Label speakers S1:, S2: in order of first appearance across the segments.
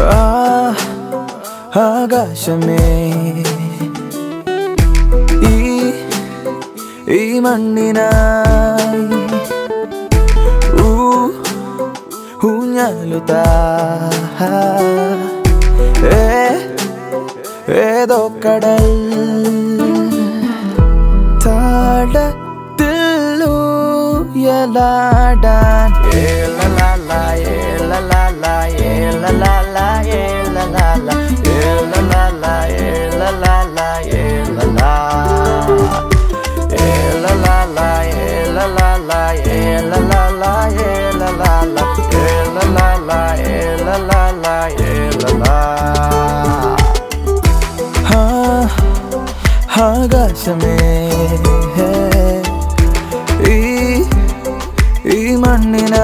S1: ആ ആകാശമേ ഈ ഈ മണ്ണിനായി ഊ ഊഞ്ഞാലുതാ ഏ ഏതോ കടൽ താഴത്തിലുയലാടാൻ ഏലലാല ഏലലാല ഏലലാല ഏലലാല ഏലലാല ഏലലാല ഏലലാ ഏലലാല ഏലലാല ഏലലാല ഏലലാല ഏലലാല ഏലലാല ഏലലാ ആ, ആകാശമേ ഈ ഈ മണ്ണിന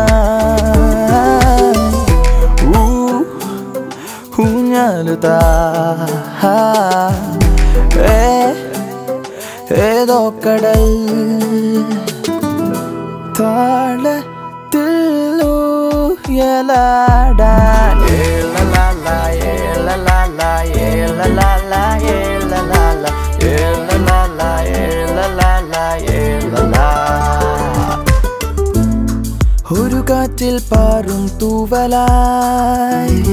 S1: ഊഞ്ഞാലുതാ ഏ ഏതോ കടൽ താളത്തിലുയലാടാൻ ഏലലാല ഏലലാല ഏലലാല ഏലലാല ഏലലാല ഏലലാല ഏലലാ ഒരു കാറ്റിൽ പാറും തൂവലായി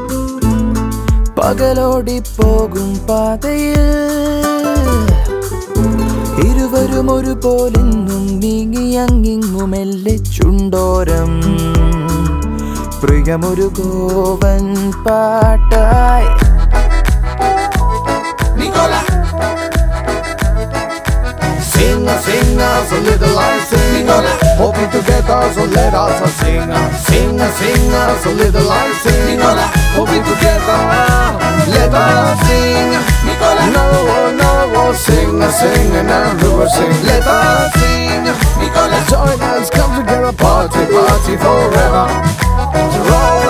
S1: പകലോടിപ്പോകും പാതയിൽ ഇരുവരും ഒരുപോലിന്നും നീങ്ങിയങ്ങിങ്ങുമെല്ലെ ചുണ്ടോരം പ്രിയമൊരു ഗോവൻ പാട്ടായി
S2: Nicola. Sing a sing a so little I sing Nicola. Hoping together so let us a sing a sing a sing a so little I sing Nicola. Hoping together let us sing Nicola. No no oh, sing a sing and everyone sing let us sing Nicola. Join us come together party party forever. Roll